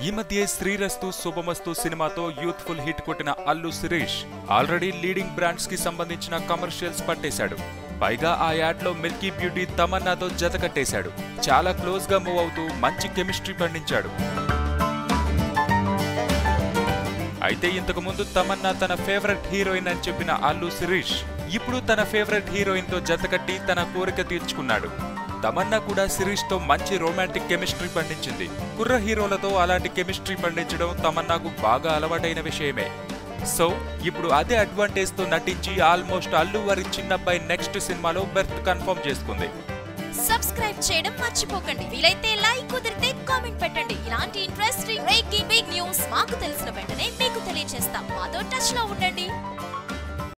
ఈ మధ్య శ్రీరస్తు శుభమస్తు సినిమాతో యూత్ఫుల్ హిట్ కొట్టిన Allu Sirish already leading brands కి సంబంధించిన కమర్షియల్స్ పట్టేశాడు పైగా ఆ యాడ్ లో మిల్కీ బ్యూటీ తమన్నాతో జత కట్టేశాడు చాలా క్లోజ్ గా మూవ్ అవుతూ మంచి కెమిస్ట్రీ పండించాడు అయితే ఇంతకు ముందు తమన్నా తన ఫేవరెట్ హీరోయిన్ అని చెప్పిన అల్లు శిరీష్ ఇప్పుడు తన ఫేవరెట్ హీరోయిన్ తో జతకట్టి తన కోరిక తీర్చుకున్నాడు తమన్నా కూడా శిరీష్ తో మంచి రొమాంటిక్ కెమిస్ట్రీ పండించింది కుర్ర హీరోలతో అలాంటి కెమిస్ట్రీ పండించడం తమన్నాకు బాగా అలవాటైన విషయమే సో ఇప్పుడు అదే అడ్వాంటేజ్ తో నటించి ఆల్మోస్ట్ అల్లు వారి చిన్నబ్బాయి నెక్స్ట్ సినిమాలో బెర్త్ కన్ఫర్మ్ చేసుకుంది సబ్స్క్రైబ్ చేయడం మర్చిపోకండి వీలైతే లైక్ కుదిరితే కామెంట్ పెట్టండి ఇలాంటి ఇంట్రెస్టింగ్ బ్రేకింగ్ బిగ్ న్యూస్ మాకు తెలిసిన వెంటనే మీకు తెలియజేస్తాం మాతో టచ్ లో ఉండండి